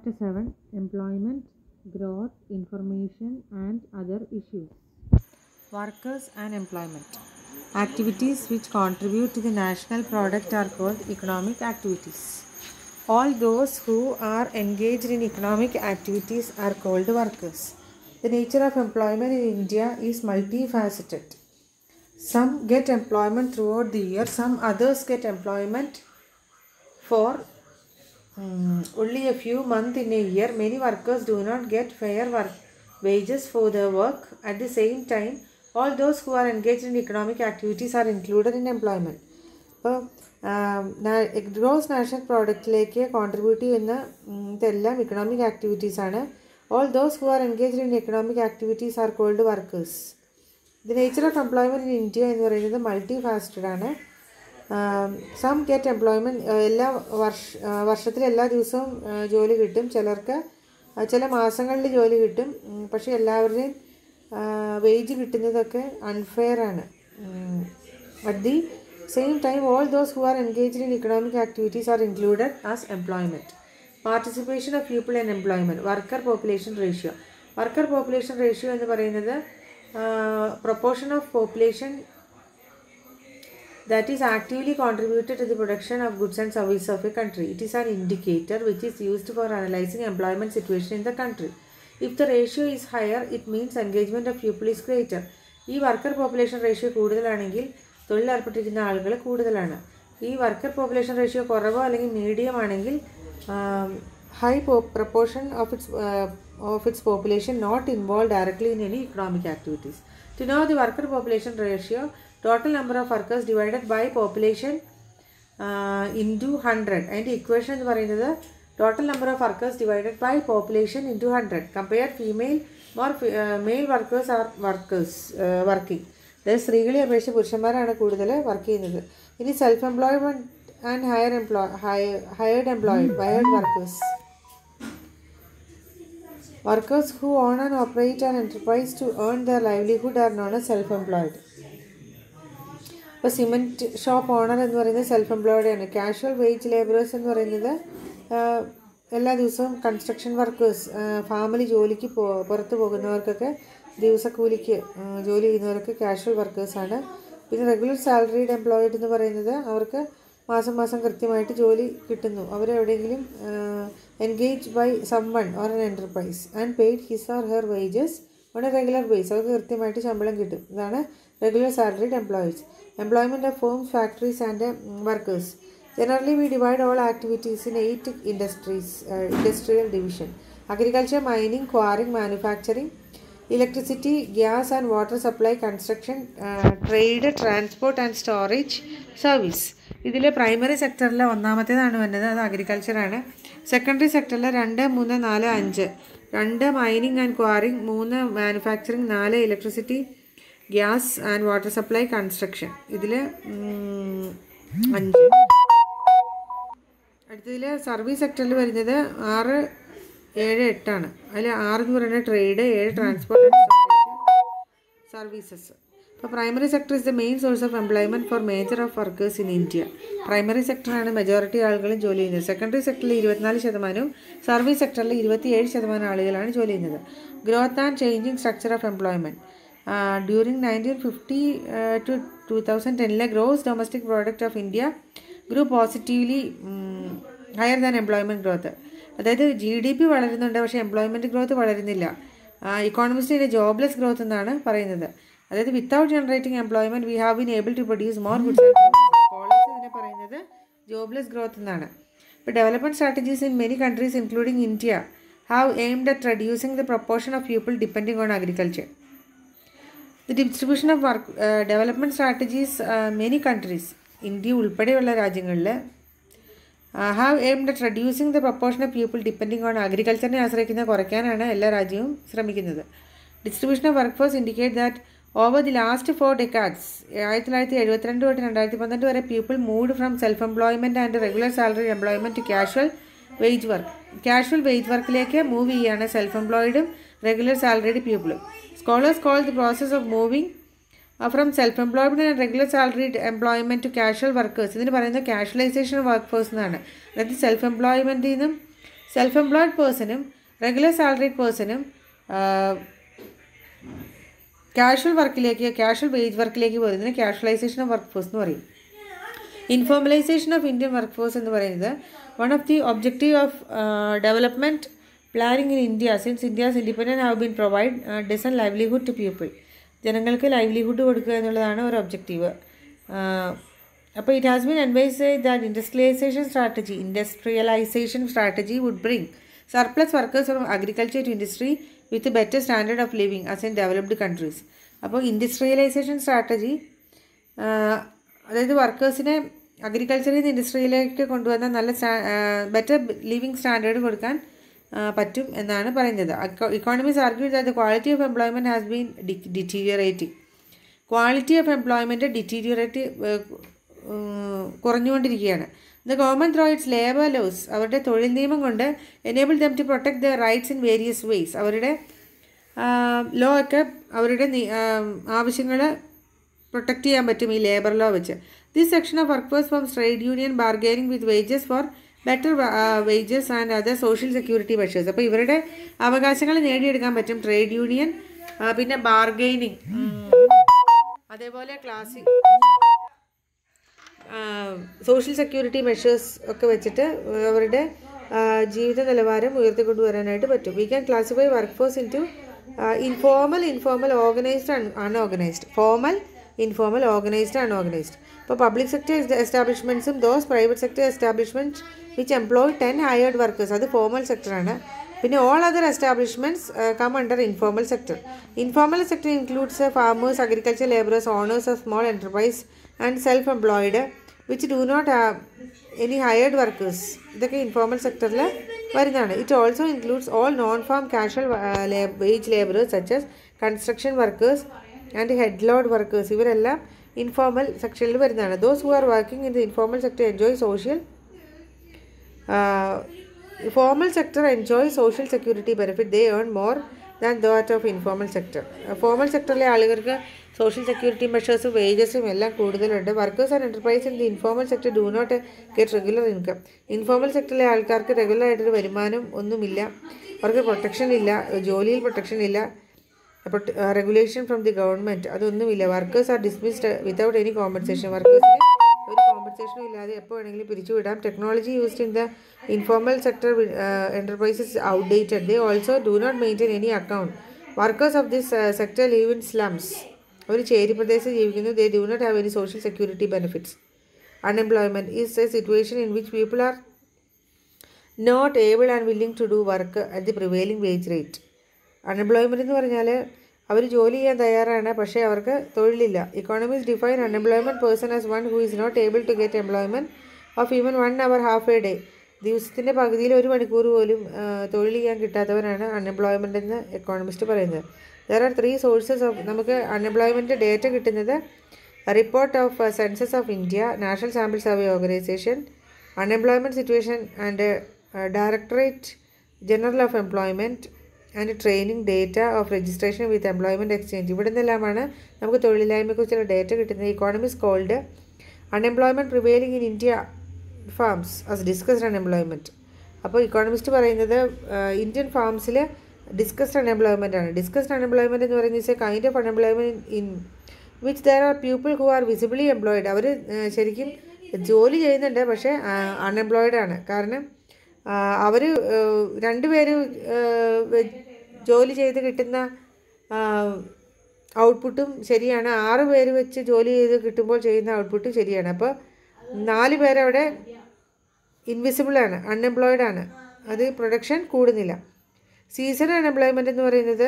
Chapter 7 Employment, Growth, Information, and Other Issues. Workers and Employment. Activities which contribute to the national product are called economic activities. All those who are engaged in economic activities are called workers. The nature of employment in India is multifaceted. Some get employment throughout the year, some others get employment for mm, only a few months in a year. Many workers do not get fair work wages for their work. At the same time, all those who are engaged in economic activities are included in employment. ഇപ്പോൾ gross national പ്രോഡക്റ്റിലേക്ക് contribute ചെയ്യുന്ന um, ഇതെല്ലാം economic activities ആണ് all those who are engaged in economic activities are called workers the nature of employment in India എന്ന് പറയുന്നത് multi faceted ആണ് some get employment എല്ലാ വർഷ ആ, വർഷത്തിൽ എല്ലാ ദിവസവും ആ, ജോലി കിട്ടും ചിലർക്ക് ആ, ചില മാസങ്ങളിൽ ജോലി കിട്ടും ഉം, പക്ഷേ എല്ലാവരുടെയും വേജ് കിട്ടുന്നതൊക്കെ അൺഫെയർ ആണ് at the same time all those who are engaged in economic activities are included as employment participation of people in employment worker population ratio worker population ratio എന്ന് പറയുന്നത് proportion of population that is actively contributed to the production of goods and services of a country. It is an indicator which is used for analyzing employment situation in the country. If the ratio is higher, it means engagement of people is greater. ഈ worker population ratio കൂടുതലാണെങ്കിൽ തൊഴിലേർപ്പെട്ടിരിക്കുന്ന ആളുകൾ കൂടുതലാണ് ഈ worker population ratio കുറവോ അല്ലെങ്കിൽ medium ആണെങ്കിൽ high proportion of its of its population not involve directly in any economic activities to know the worker population ratio total number of workers divided by population into hundred അതിൻ്റെ ഇക്വേഷൻ എന്ന് പറയുന്നത് total number of workers divided by population into hundred compare female more male workers are workers working അതായത് സ്ത്രീകളെ അപേക്ഷിച്ച് പുരുഷന്മാരാണ് കൂടുതൽ work ചെയ്യുന്നത് ഇനി self employment and hire employ hired employed wired workers Workers who own and operate an enterprise to earn their livelihood are known as self-employed. ഇപ്പോൾ cement shop owner എന്ന് പറയുന്നത് സെൽഫ് എംപ്ലോയ്ഡ് ആണ് കാഷ്വൽ വേജ് ലേബറേഴ്സ് എന്ന് പറയുന്നത് ആഹ്, എല്ലാ ദിവസവും construction workers ഫാമിൽ ജോലിക്ക് പോ പുറത്ത് പോകുന്നവർക്കൊക്കെ ദിവസക്കൂലിക്ക് ആഹ്, ജോലി ചെയ്യുന്നവർക്ക് കാഷ്വൽ വർക്കേഴ്സാണ് പിന്നെ റെഗുലർ സാലറീഡ് എംപ്ലോയിഡ് എന്ന് പറയുന്നത് അവർക്ക് മാസം മാസം കൃത്യമായിട്ട് ജോലി കിട്ടുന്നു അവരെവിടെയെങ്കിലും engage by some one or an enterprise and paid his or her wages on a regular base അവർക്ക് കൃത്യമായിട്ട് ശമ്പളം കിട്ടും ഇതാണ് regular salaried employees employment of farms factories and workers generally we divide all activities in eight industries industrial division agriculture mining quarrying manufacturing electricity gas and water supply construction trade transport and storage service ഇതിൽ primary സെക്ടറിൽ ഒന്നാമത്തേതാണ് വരുന്നത് അത് അഗ്രികൾച്ചറാണ് secondary സെക്ടറിൽ രണ്ട് മൂന്ന് നാല് അഞ്ച് രണ്ട് മൈനിങ് ആൻഡ് ക്വാറിംഗ് മൂന്ന് മാനുഫാക്ചറിങ് നാല് electricity gas and water supply construction ഇതിൽ അഞ്ച് അടുത്തതിൽ സർവീസ് സെക്ടറിൽ വരുന്നത് ആറ് ഏഴ് എട്ടാണ് അതിൽ ആറ് എന്ന് പറയുന്നത് ട്രേഡ് ഏഴ് ട്രാൻസ്പോർട്ട് സർവീസസ് ഇപ്പോൾ primary sector is the main source of employment for major of workers in India primary സെക്ടറാണ് മെജോറിറ്റി ആളുകളും ജോലി ചെയ്യുന്നത് സെക്കൻഡറി സെക്ടറിൽ ഇരുപത്തിനാല് ശതമാനവും സർവീസ് സെക്ടറിൽ ഇരുപത്തിയേഴ് ശതമാനം ആളുകളാണ് ജോലി ചെയ്യുന്നത് growth and changing structure of employment during nineteen fifty two to തൗസൻഡ് thousand gross domestic product of India grew positively higher than employment growth അതായത് ജി ഡി പി വളരുന്നുണ്ട് പക്ഷേ എംപ്ലോയ്മെൻറ്റ് ഗ്രോത്ത് വളരുന്നില്ല ഇക്കോണമിസ്റ്റിൻ്റെ ജോബ്ലെസ് ഗ്രോത്ത് എന്നാണ് പറയുന്നത് അതായത് without generating employment we have been able to produce more goods and services scholars ഇതിനെ പറയുന്നത് ജോബ്ലെസ് ഗ്രോത്ത് എന്നാണ് ഇപ്പോൾ development strategies in many countries including India have aimed at reducing the proportion of people depending on agriculture the distribution of work development strategies many countries India ഉൾപ്പെടെയുള്ള രാജ്യങ്ങളിൽ have aimed at reducing the proportion of people depending on അഗ്രികൾച്ചറിനെ ആശ്രയിക്കുന്ന കുറയ്ക്കാനാണ് എല്ലാ രാജ്യവും ശ്രമിക്കുന്നത് distribution of work force indicate that over the last four decades ആയിരത്തി തൊള്ളായിരത്തി എഴുപത്തിരണ്ട് തൊട്ട് രണ്ടായിരത്തി പന്ത്രണ്ട് വരെ people moved from self employment and regular salary employment to casual wage work casual wage വർക്കിലേക്ക് മൂവ് ചെയ്യുകയാണ് സെൽഫ് എംപ്ലോയിഡും റെഗുലർ സാലറീഡ് പീപ്പിളും scholars call the process of moving from self employment and regular salaried employment to casual workers ഇതിന് പറയുന്നത് കാഷ്വലൈസേഷൻ work force എന്നാണ് അതായത് self എംപ്ലോയ്മെൻറ്റിൽ നിന്നും സെൽഫ് എംപ്ലോയ്ഡ് പേഴ്സണും റെഗുലർ സാലറീഡ് പേഴ്സണും കാഷ്വൽ വർക്കിലേക്ക് കാഷ്വൽ വേജ് വർക്കിലേക്ക് പോകുന്നതിന് കാഷ്വലൈസേഷൻ ഓഫ് വർക്ക് ഫോഴ്സ് എന്ന് പറയും informalisation of Indian work force എന്ന് പറയുന്നത് one of the objective of development planning in India since India's independent have been provide decent livelihood to people ജനങ്ങൾക്ക് livelihood കൊടുക്കുക എന്നുള്ളതാണ് ഒരു ഒബ്ജക്റ്റീവ് അപ്പോൾ it has been advise that industrialisation strategy industrialisation strategy would bring surplus workers from agriculture to industry with better standard of living as in developed countries അപ്പോൾ industrialisation strategy അതായത് വർക്കേഴ്സിനെ അഗ്രികൾച്ചറിൽ നിന്ന് ഇൻഡസ്ട്രിയിലേക്ക് കൊണ്ടുവന്ന നല്ല ബെറ്റർ ലിവിങ് സ്റ്റാൻഡേർഡ് കൊടുക്കാൻ പറ്റും എന്നാണ് പറയുന്നത് economies argue that the quality of employment has been deteriorating quality of employment deteriorate കുറഞ്ഞുകൊണ്ടിരിക്കുകയാണ് the government through its labour laws അവരുടെ തൊഴിൽ നിയമം കൊണ്ട് enable them to protect the rights in various ways അവരുടെ ലോ ഒക്കെ അവരുടെ ആവശ്യങ്ങൾ പ്രൊട്ടക്റ്റ് ചെയ്യാൻ പറ്റും ഈ ലേബർ ലോ വെച്ച് this section of work force from trade union bargaining with wages for better wages and other social security measures അപ്പോൾ ഇവരുടെ അവകാശങ്ങൾ നേടിയെടുക്കാൻ പറ്റും ട്രേഡ് യൂണിയൻ പിന്നെ ബാർഗൈനിങ് അതേപോലെ ക്ലാസിക് സോഷ്യൽ സെക്യൂരിറ്റി മെഷേഴ്സ് ഒക്കെ വെച്ചിട്ട് അവരുടെ ജീവിത നിലവാരം ഉയർത്തിക്കൊണ്ടുവരാനായിട്ട് പറ്റും we can classify work force into informal informal organised unorganised formal informal organised unorganised ഇപ്പോൾ പബ്ലിക് സെക്ടർ എസ്റ്റാബ്ലിഷ്മെൻറ്റ്സും those private sector establishment which employ ten hired workers അത് ഫോർമൽ സെക്ടറാണ് പിന്നെ all other establishments come under informal sector informal sector includes farmers agriculture labourers owners of small enterprise and self employed which do not have any hired workers ഇതൊക്കെ informal സെക്ടറിൽ വരുന്നതാണ് it also includes all non farm casual wage labourers such as construction workers and head load workers ഇവരെല്ലാം informal സെക്ഷനിൽ വരുന്നതാണ് those who are working in the informal sector enjoy social formal sector enjoy social security benefit they earn more than those of informal sector formal സെക്ടറിലെ ആളുകൾക്ക് social security മെഷേഴ്സും വേജസും എല്ലാം കൂടുതലുണ്ട് workers and enterprise in the informal sector do not get regular income informal സെക്ടറിലെ ആൾക്കാർക്ക് regular ആയിട്ടൊരു വരുമാനം ഒന്നുമില്ല അവർക്ക് പ്രൊട്ടക്ഷൻ ഇല്ല ജോലിയിൽ പ്രൊട്ടക്ഷൻ ഇല്ല റെഗുലേഷൻ ഫ്രം ദി ഗവൺമെൻറ് അതൊന്നുമില്ല workers are dismissed without any compensation വർക്കേഴ്സിന് ഒരു കോമ്പൻസേഷനും ഇല്ലാതെ എപ്പോൾ വേണമെങ്കിലും പിരിച്ചുവിടാം technology used in the informal sector enterprises outdated they also do not maintain any account workers of this sector live in slums ഒരു ചേരി പ്രദേശത്ത് ജീവിക്കുന്നു they do not have any social security benefits unemployment is a situation in which people are not able and willing to do work at the prevailing wage rate unemployment എന്ന് പറഞ്ഞാൽ അവർ ജോലി ചെയ്യാൻ തയ്യാറാണ് പക്ഷേ അവർക്ക് തൊഴിലില്ല economies define unemployment person as one who is not able to get employment of even one hour half a day ദിവസത്തിൻ്റെ പകുതിയിൽ ഒരു മണിക്കൂർ പോലും തൊഴിൽ ചെയ്യാൻ കിട്ടാത്തവരാണ് അൺഎംപ്ലോയ്മെൻ്റ് എന്ന് എക്കോണമിസ്റ്റ് പറയുന്നത് there are three sources of നമുക്ക് അൺഎംപ്ലോയ്മെൻറ്റ് ഡേറ്റ കിട്ടുന്നത് report of census of India national sample survey organisation unemployment situation and directorate general of employment and training data of registration with employment exchange ഇവിടെ നിന്നെല്ലാമാണ് നമുക്ക് തൊഴിലില്ലായ്മയെക്കുറിച്ചുള്ള data കിട്ടുന്നത് economists called unemployment prevailing in India farms as disguised unemployment അപ്പോൾ economist പറയുന്നത് Indian ഫാംസിൽ disguised unemployment ആണ് disguised unemployment എന്ന് പറയുന്നത് is a kind of unemployment in which there are people who are visibly employed അവർ ശരിക്കും ജോലി ചെയ്യുന്നുണ്ട് പക്ഷേ അൺഎംപ്ലോയിഡ് ആണ് കാരണം അവർ രണ്ടുപേര് ജോലി ചെയ്ത് കിട്ടുന്ന ഔട്ട്പുട്ടും ശരിയാണ് ആറ് പേര് വെച്ച് ജോലി ചെയ്ത് കിട്ടുമ്പോൾ ചെയ്യുന്ന ഔട്ട്പുട്ടും ശരിയാണ് അപ്പോൾ നാല് പേരവിടെ ഇൻവിസിബിളാണ് അൺഎംപ്ലോയിഡ് ആണ് അത് പ്രൊഡക്ഷൻ കൂടുന്നില്ല സീസൺ അൺഎംപ്ലോയ്മെൻ്റ് എന്ന് പറയുന്നത്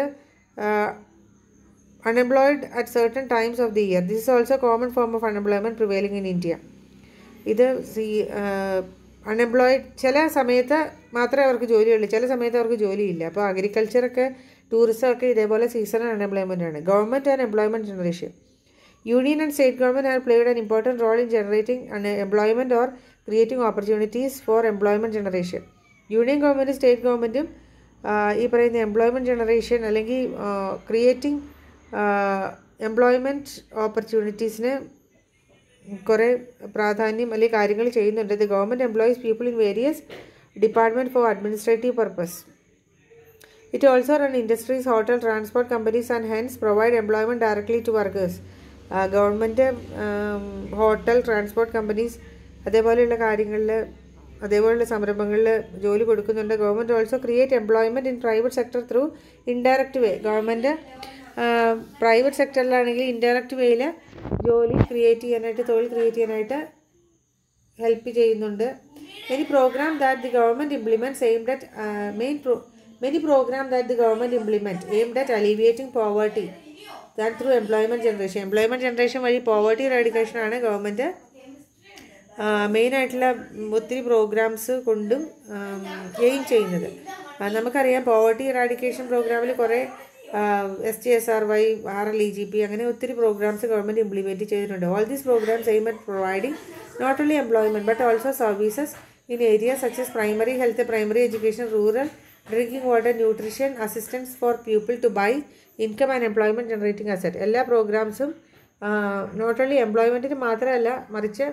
unemployed at certain times of the year this is also common form of unemployment prevailing in India ഇത് സീ അൺഎംപ്ലോയിഡ് ചില സമയത്ത് മാത്രമേ അവർക്ക് ജോലിയുള്ളൂ ചില സമയത്ത് അവർക്ക് ജോലിയില്ല അപ്പോൾ അഗ്രികൾച്ചറൊക്കെ ടൂറിസം ഒക്കെ ഇതേപോലെ സീസണൽ അൺഎംപ്ലോയ്മെൻ്റ് ആണ് government and employment generation union and state government have played an important role in generating employment or creating opportunities for employment generation union ഗവൺമെൻറ്റും സ്റ്റേറ്റ് ഗവൺമെൻറ്റും ഈ പറയുന്ന എംപ്ലോയ്മെൻറ്റ് ജനറേഷൻ അല്ലെങ്കിൽ ക്രിയേറ്റിംഗ് എംപ്ലോയ്മെൻറ്റ് ഓപ്പർച്യൂണിറ്റീസിന് കുറേ പ്രാധാന്യം അല്ലെങ്കിൽ കാര്യങ്ങൾ ചെയ്യുന്നുണ്ട് the government employees people in various department for administrative purpose. It also run industries, hotel, transport companies and hence provide employment directly to workers. Government hotel transport companies അതേപോലെയുള്ള കാര്യങ്ങളിൽ അതേപോലെയുള്ള സംരംഭങ്ങളിൽ ജോലി കൊടുക്കുന്നുണ്ട് government also create employment in private sector through indirect way government private സെക്ടറിലാണെങ്കിൽ indirect വേയിൽ ജോലി create ചെയ്യാനായിട്ട് തൊഴിൽ ക്രിയേറ്റ് ചെയ്യാനായിട്ട് ഹെൽപ്പ് ചെയ്യുന്നുണ്ട് many programme that the government implements aimed at main pro many programme that the government implement aimed at alleviating poverty that through employment generation employment generation വഴി poverty റെഡിക്കേഷനാണ് government മെയിനായിട്ടുള്ള ഒത്തിരി programmes കൊണ്ടും aim ചെയ്യുന്നത് ആ, നമുക്കറിയാം poverty eradication പ്രോഗ്രാമിൽ കുറേ S T S R Y R L E G P അങ്ങനെ ഒത്തിരി പ്രോഗ്രാംസ് ഗവൺമെൻറ് ഇംപ്ലിമെൻറ്റ് ചെയ്തിട്ടുണ്ട് all these programmes aim at providing not only employment but also services in area such as primary health primary education rural drinking water nutrition assistance for people to buy income and employment generating asset എല്ലാ പ്രോഗ്രാംസും not only എംപ്ലോയ്മെൻറ്റിന് മാത്രമല്ല മറിച്ച്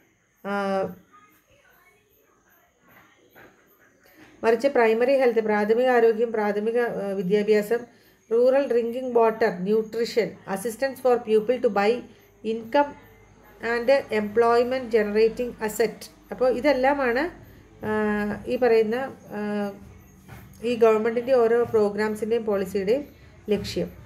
മറിച്ച് primary health പ്രാഥമിക ആരോഗ്യം പ്രാഥമിക ആ, വിദ്യാഭ്യാസം rural drinking water nutrition assistance for people to buy income and employment generating asset അപ്പോൾ ഇതെല്ലാമാണ് ആ, ഈ പറയുന്ന ആ, ഈ ഗവൺമെൻറ്റിൻ്റെ ഓരോ പ്രോഗ്രാംസിൻ്റെയും പോളിസിയുടെയും ലക്ഷ്യം